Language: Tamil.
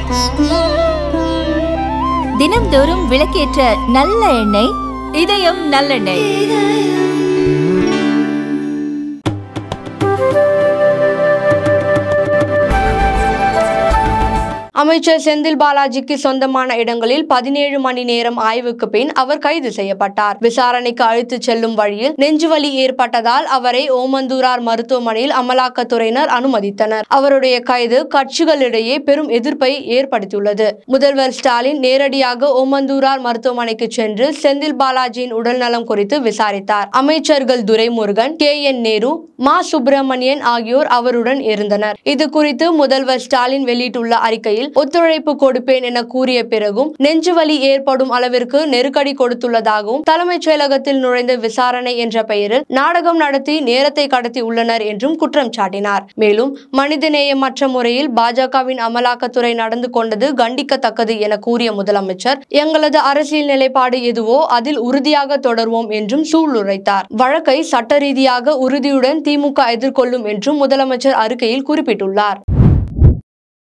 தினம்தோறும் விளக்கேற்ற நல்ல எண்ணெய் இதயம் நல்லெண்ணெய் அமைச்சர் செந்தில் பாலாஜிக்கு சொந்தமான இடங்களில் பதினேழு மணி நேரம் ஆய்வுக்கு பின் அவர் கைது செய்யப்பட்டார் விசாரணைக்கு அழைத்துச் செல்லும் வழியில் நெஞ்சுவலி ஏற்பட்டதால் அவரை ஓமந்தூரார் மருத்துவமனையில் அமலாக்கத்துறையினர் அனுமதித்தனர் அவருடைய கைது கட்சிகளிடையே பெரும் எதிர்ப்பை ஏற்படுத்தியுள்ளது முதல்வர் ஸ்டாலின் நேரடியாக ஓமந்தூரார் மருத்துவமனைக்கு சென்று செந்தில் பாலாஜியின் உடல்நலம் குறித்து விசாரித்தார் அமைச்சர்கள் துரைமுருகன் கே என் நேரு மா சுப்பிரமணியன் ஆகியோர் அவருடன் இருந்தனர் இது குறித்து முதல்வர் ஸ்டாலின் வெளியிட்டுள்ள அறிக்கையில் ஒத்துழைப்பு கொடுப்பேன் என கூறிய பிறகும் நெஞ்சுவலி ஏற்படும் அளவிற்கு நெருக்கடி கொடுத்துள்ளதாகவும் தலைமைச் செயலகத்தில் நுழைந்த விசாரணை என்ற பெயரில் நாடகம் நடத்தி நேரத்தை கடத்தி உள்ளனர் என்றும் குற்றம் சாட்டினார் மேலும் மனிதநேயமற்ற முறையில் பாஜகவின் அமலாக்கத்துறை நடந்து கொண்டது கண்டிக்கத்தக்கது என கூறிய முதலமைச்சர் எங்களது அரசியல் நிலைப்பாடு எதுவோ அதில் உறுதியாக தொடர்வோம் என்றும் சூளுரைத்தார் வழக்கை சட்ட ரீதியாக உறுதியுடன் திமுக எதிர்கொள்ளும் என்றும் முதலமைச்சர் அறிக்கையில் குறிப்பிட்டுள்ளார்